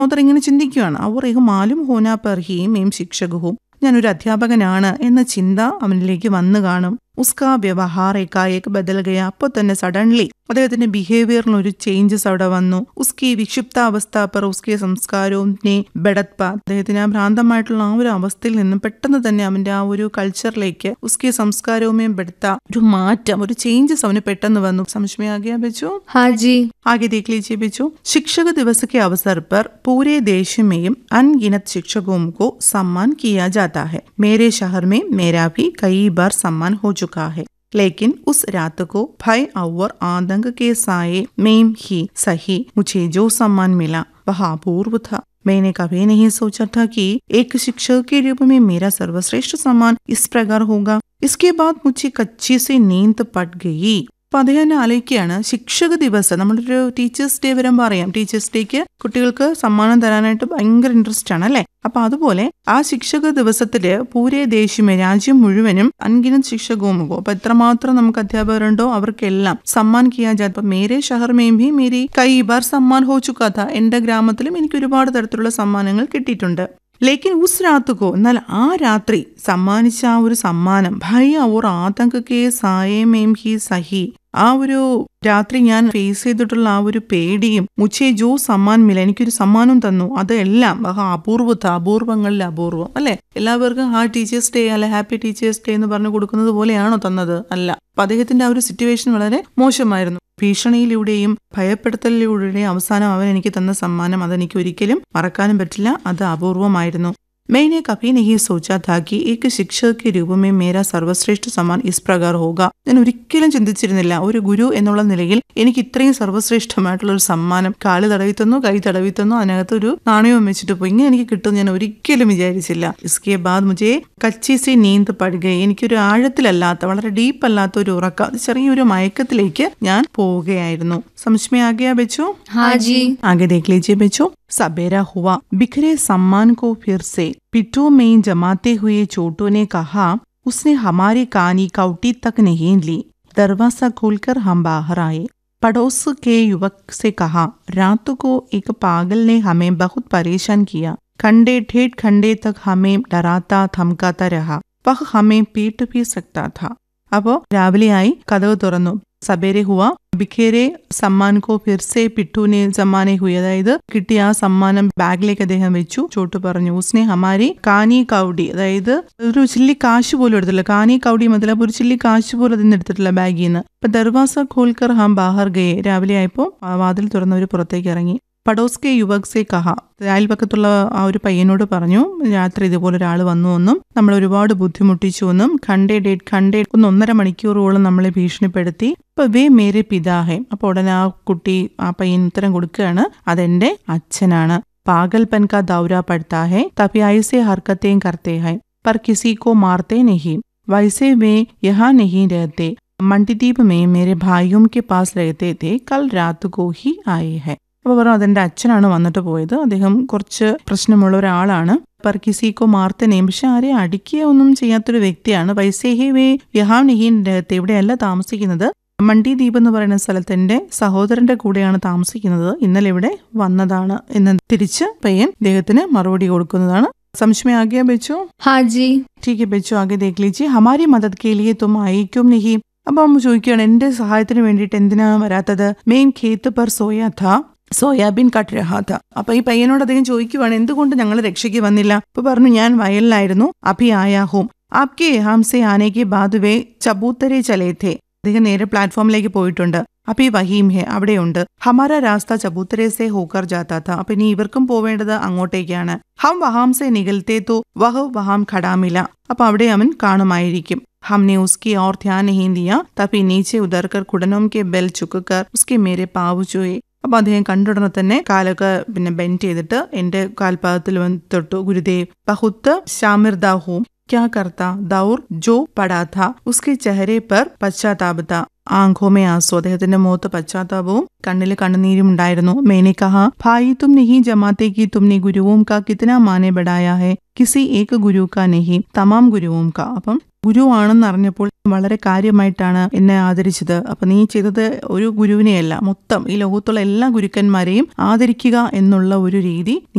author ഇങ്ങനെ ചിന്തിക്കുകയാണ് അവർ ഇഹ് മാലും ഹോന പെർഹിയും M ശിക്ഷകവും ഞാനൊരു അധ്യാപകനാണ് എന്ന ചിന്ത അവനിലേക്ക് വന്നു കാണും ഉസ്കാ വ്യവഹാർ ഏക്കായേക്ക് ബദൽ ഗയ അപ്പോൾ തന്നെ സഡൻലി അദ്ദേഹത്തിന്റെ ബിഹേവിയറിന് ഒരു ചേഞ്ചസ് അവിടെ വന്നു ഉസ്കി വിക്ഷിപ്താവസ്ഥ per ഉസ്കി സംസ്കാരവും നെ ബെടത്പ അദ്ദേഹത്തിന് ആ ഭ്രാന്തമായിട്ടുള്ള ആ ഒരു അവസ്ഥയിൽ നിന്നും പെട്ടെന്ന് തന്നെ അവന്റെ ആ ഒരു കൾച്ചറിലേക്ക് ഉസ്കി സംസ്കാരവുമേ ബെടുത്ത ഒരു മാറ്റം ഒരു ചേഞ്ചസ് അവന് പെട്ടെന്ന് വന്നു സംശയമാകിയാ വെച്ചു हाँ जी आगे देख लीजिए बच्चों शिक्षक दिवस के अवसर पर पूरे देश में अनगिनत शिक्षकों को सम्मान किया जाता है मेरे शहर में मेरा भी कई बार सम्मान हो चुका है लेकिन उस रात को भय और आतंक के साए में ही सही मुझे जो सम्मान मिला वह अपूर्व था मैंने कभी नहीं सोचा था कि एक शिक्षक के रूप में मेरा सर्वश्रेष्ठ सम्मान इस प्रकार होगा इसके बाद मुझे कच्ची से नींद पट गई അപ്പൊ അദ്ദേഹം തന്നെ ആലോചിക്കുകയാണ് ശിക്ഷക ദിവസം നമ്മളൊരു ടീച്ചേഴ്സ് ഡേ വരുമ്പോൾ അറിയാം ടീച്ചേഴ്സ് ഡേക്ക് കുട്ടികൾക്ക് സമ്മാനം തരാനായിട്ട് ഭയങ്കര ഇൻട്രസ്റ്റ് ആണ് അല്ലെ അപ്പൊ അതുപോലെ ആ ശിക്ഷക ദിവസത്തില് പൂരേ ദേശീയമേ രാജ്യം മുഴുവനും അൻകിനും ശിക്ഷകവും അപ്പൊ എത്രമാത്രം നമുക്ക് അധ്യാപകരുണ്ടോ അവർക്കെല്ലാം സമ്മാൻ കിയാ ജാത് അപ്പൊ മേരെ ഷഹർമേം ഭി മേരി കൈ ബാർ സമ്മാൻ ഹോ ചുക്കാ था എന്റെ ഗ്രാമത്തിലും എനിക്ക് ഒരുപാട് തരത്തിലുള്ള സമ്മാനങ്ങൾ കിട്ടിയിട്ടുണ്ട് ലേക്കിൻ ഉസ് രാത്തുക്കോ എന്നാൽ ആ രാത്രി സമ്മാനിച്ച ആ ഒരു സമ്മാനം ഭയ ഓർ ആതങ്കക്കെ സായമേം ഹി സഹി ആ ഒരു രാത്രി ഞാൻ ഫേസ് ചെയ്തിട്ടുള്ള ആ ഒരു പേടിയും മുച്ചേ ജോ സമ്മാൻ മില എനിക്കൊരു സമ്മാനം തന്നു അതെല്ലാം ആഹാ അപൂർവത്ത അപൂർവങ്ങളിൽ അപൂർവം അല്ലെ എല്ലാവർക്കും ആ ടീച്ചേഴ്സ് ഡേ അല്ലെ ഹാപ്പി ടീച്ചേഴ്സ് ഡേ എന്ന് പറഞ്ഞു കൊടുക്കുന്നത് പോലെയാണോ തന്നത് അല്ല അപ്പൊ അദ്ദേഹത്തിന്റെ ആ ഒരു സിറ്റുവേഷൻ വളരെ മോശമായിരുന്നു ഭീഷണിയിലൂടെയും ഭയപ്പെടുത്തലിലൂടെയും അവസാനം അവൻ എനിക്ക് തന്ന സമ്മാനം അതെനിക്ക് ഒരിക്കലും മറക്കാനും പറ്റില്ല അത് അപൂർവമായിരുന്നു मैंने कभी नहीं सोचा था कि एक शिक्षक के रूप में मेरा सर्वश्रेष्ठ सम्मान इस प्रकार होगा ഞാൻ ഒരിക്കലും ചിന്തിച്ചിരുന്നില്ല ഒരു ഗുരു എന്നുള്ള നിലയിൽ എനിക്ക് ഇത്രയും സർവ്വശ്രേഷ്ഠമായിട്ടുള്ള ഒരു സമ്മാനം കാല് തടവി തന്നു കൈ തടവി തന്നു അതിനകത്ത് ഒരു നാണയവും വെച്ചിട്ട് പോയി ഇങ്ങനെ എനിക്ക് കിട്ടും ഞാൻ ഒരിക്കലും വിചാരിച്ചില്ല ഇസ്കെ ബാദ് മുജേ കച്ചി സി നീന്ത് പടുക എനിക്കൊരു ആഴത്തിലല്ലാത്ത വളരെ ഡീപ്പ് അല്ലാത്ത ഒരു ഉറക്കം അത് ചെറിയൊരു മയക്കത്തിലേക്ക് ഞാൻ പോവുകയായിരുന്നു സംശയമേ ആകെയാ വെച്ചു हाँ जी आगे देख लीजिए बच्चों सवेरा हुआ बिखरे सम्मान को फिर से पिट्ठू में जमाते हुए चोटू ने कहा उसने हमारी कहानी कौटी तक नहीं ली दरवाजा खोलकर हम बाहर आए पड़ोस के युवक से कहा रात को एक पागल ने हमें बहुत परेशान किया खंडे ठेठ खंडे तक हमें डराता धमकाता रहा वह हमें पीट भी सकता था അപ്പോ രാവിലെയായി കഥവ് തുറന്നു സബേരെ ഹുവ ബിഖേരെ സമ്മാൻ കോ ഫിർസെ പിട്ടൂനെ സമ്മാനെ ഹുയി അതായത് കിട്ടിയ ആ സമ്മാനം ബാഗിലേക്ക് അദ്ദേഹം വെച്ചു ചോട്ട് പറഞ്ഞു ഉസ്നെ ഹമാരി കാനി കൗഡി അതായത് ഒരു ചില്ലി കാശ് പോലും എടുത്തില്ല കാനി കൗഡി മതലബ് ഒരു ചില്ലി കാശ് പോലും അതിന് എടുത്തിട്ടില്ല ബാഗിൽ നിന്ന് അപ്പൊ ദർവാസ ഖോൽക്കർ ഹം ബാഹർ ഗയെ രാവിലെ ആയപ്പോ ആ വാതിൽ തുറന്നവർ പുറത്തേക്ക് ഇറങ്ങി പടോസ് കെ യുവക് സെ കഹ അയൽപക്കത്തുള്ള ആ ഒരു പയ്യനോട് പറഞ്ഞു രാത്രി ഇതുപോലെ ഒരാൾ വന്നു എന്നും നമ്മൾ ഒരുപാട് ബുദ്ധിമുട്ടിച്ചു എന്നും ഖണ്ടേ ഡേറ്റ് ഖണ്ടേ ഒന്ന് ഒന്നര മണിക്കൂറോളം നമ്മളെ ഭീഷണിപ്പെടുത്തി അപ്പൊ വേ മേരെ പിതാഹെ അപ്പൊ ഉടനെ ആ കുട്ടി ആ പയ്യൻ ഉത്തരം കൊടുക്കുകയാണ് അതെന്റെ അച്ഛനാണ് പാഗൽപൻ കാ ദൗര പടുത്താ ഹെ തബി ഐസെ ഹർക്കത്തേം കർത്തേ ഹെ पर किसी को मारते नहीं वैसे वे यहाँ नहीं रहते मंडीदीप में मेरे भाइयों के पास रहते थे कल रात को ही आए हैं അപ്പൊ പറഞ്ഞു അതെന്റെ അച്ഛനാണ് വന്നിട്ട് പോയത് അദ്ദേഹം കുറച്ച് പ്രശ്നമുള്ള ഒരാളാണ് പർ കിസിക്കോ മാർത്തനെയും പക്ഷെ ആരെ അടിക്കുക ഒന്നും ചെയ്യാത്തൊരു വ്യക്തിയാണ് വൈസേഹി വേ യഹാം നെഹീൻ രഹത്തെ ഇവിടെയല്ല താമസിക്കുന്നത് മണ്ടി ദ്വീപ് എന്ന് പറയുന്ന സ്ഥലത്ത് എന്റെ സഹോദരന്റെ കൂടെയാണ് താമസിക്കുന്നത് ഇന്നലെ ഇവിടെ വന്നതാണ് എന്ന് തിരിച്ച് പയ്യൻ ഇദ്ദേഹത്തിന് മറുപടി കൊടുക്കുന്നതാണ് സംശയം ആകിയ ബെച്ചോ हाँ जी ठीक है बच्चों आगे देख लीजिए हमारी मदद के लिए तुम आई क्यों नहीं അപ്പൊ അമ്മ ചോദിക്കുകയാണ് എന്റെ സഹായത്തിന് വേണ്ടിയിട്ട് എന്തിനാണ് വരാത്തത് മെയിൻ ഖേത്ത് പർ സോയാ ഥാ സോയാബീൻ കട്ട് രഹാത്ത അപ്പൊ ഈ പയ്യനോട് അദ്ദേഹം ചോദിക്കുവാണ് എന്തുകൊണ്ട് ഞങ്ങൾ രക്ഷയ്ക്ക് വന്നില്ല അപ്പൊ പറഞ്ഞു ഞാൻ വയലിലായിരുന്നു അഭി ആയാ ഹോം ആപ്കെ യഹാം സെ ആനേക്ക് ബാദ് വേ ചബൂത്തരെ ചലേ ഥേ അദ്ദേഹം നേരെ പ്ലാറ്റ്ഫോമിലേക്ക് പോയിട്ടുണ്ട് അപ്പൊ ഈ വഹീം ഹെ അവിടെയുണ്ട് ഹമാര രാസ്ത ചബൂത്തരെ സെ ഹോക്കർ ജാത്താ ഥാ അപ്പൊ ഇനി ഇവർക്കും പോവേണ്ടത് അങ്ങോട്ടേക്കാണ് ഹം വഹാം സെ നികൽത്തേ തോ വഹ് വഹാം ഖടാമില അപ്പൊ അവിടെ അവൻ കാണുമായിരിക്കും हमने उसकी और ध्यान नहीं दिया तभी नीचे उतरकर घुटनों के बेल ചുക്കുकर उसके മേരെ പാവു ചുയെ അപ്പൊ അദ്ദേഹം കണ്ടുടനെ തന്നെ കാലൊക്കെ പിന്നെ ബെൻഡ് ചെയ്തിട്ട് എന്റെ കാൽപാദത്തിൽ വന്ന് തൊട്ടു ഗുരുദേവ് ബഹുത്ത് ശാമിർദാഹും क्या करता दौर जो पड़ा था उसके चेहरे पर पश्चाताप था ആങ്കോമേ ആസു അദ്ദേഹത്തിന്റെ മുഖത്ത് പശ്ചാത്താപവും കണ്ണിൽ കണ്ണുനീരും ഉണ്ടായിരുന്നു മേനെ കഹ ഭായി തും നെഹി ജമാത്തേക്ക് തുമ്നെ ഗുരുവും കാ കിത്തന മാനെ ബടായ ഹെ കിസി ഏക ഗുരു കാ നെഹി തമാം ഗുരുവും കാ അപ്പം ഗുരുവാണെന്ന് അറിഞ്ഞപ്പോൾ വളരെ കാര്യമായിട്ടാണ് എന്നെ ആദരിച്ചത് അപ്പൊ നീ ചെയ്തത് ഒരു ഗുരുവിനെയല്ല മൊത്തം ഈ ലോകത്തുള്ള എല്ലാ ഗുരുക്കന്മാരെയും ആദരിക്കുക എന്നുള്ള ഒരു രീതി